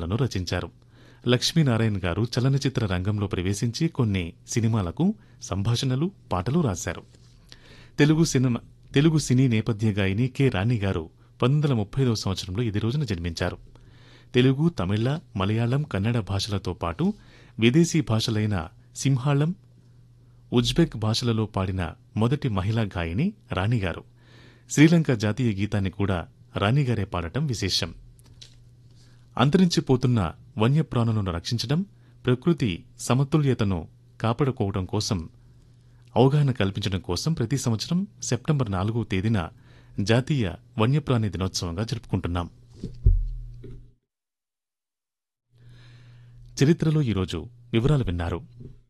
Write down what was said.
గీతాలను రచించారు లక్ష్మీనారాయణ గారు చలనచిత్ర రంగంలో ప్రవేశించి కొన్ని సినిమాలకు సంభాషణలు పాటలు రాశారు తెలుగు సినిమా తెలుగు సినీ నేపథ్య గాయని కె రాణి గారు పంతొమ్మిది వందల ముప్పై ఐదవ సంవత్సరంలో ఇదే రోజున జన్మించారు తెలుగు తమిళ మలయాళం కన్నడ భాషలతో పాటు విదేశీ భాషలైన సింహాళం ఉజ్బెక్ భాషలలో పాడిన మొదటి మహిళా గాయని రాణిగారు శ్రీలంక జాతీయ గీతాన్ని కూడా రాణిగారే పాడటం విశేషం అంతరించిపోతున్న వన్యప్రాణులను రక్షించడం ప్రకృతి సమతుల్యతను కాపాడుకోవడం కోసం అవగాహన కల్పించడం కోసం ప్రతి సంవత్సరం సెప్టెంబర్ నాలుగవ తేదీన జాతీయ వన్యప్రాణి దినోత్సవంగా జరుపుకుంటున్నాం చరిత్రలో ఈరోజు వివరాలు విన్నారు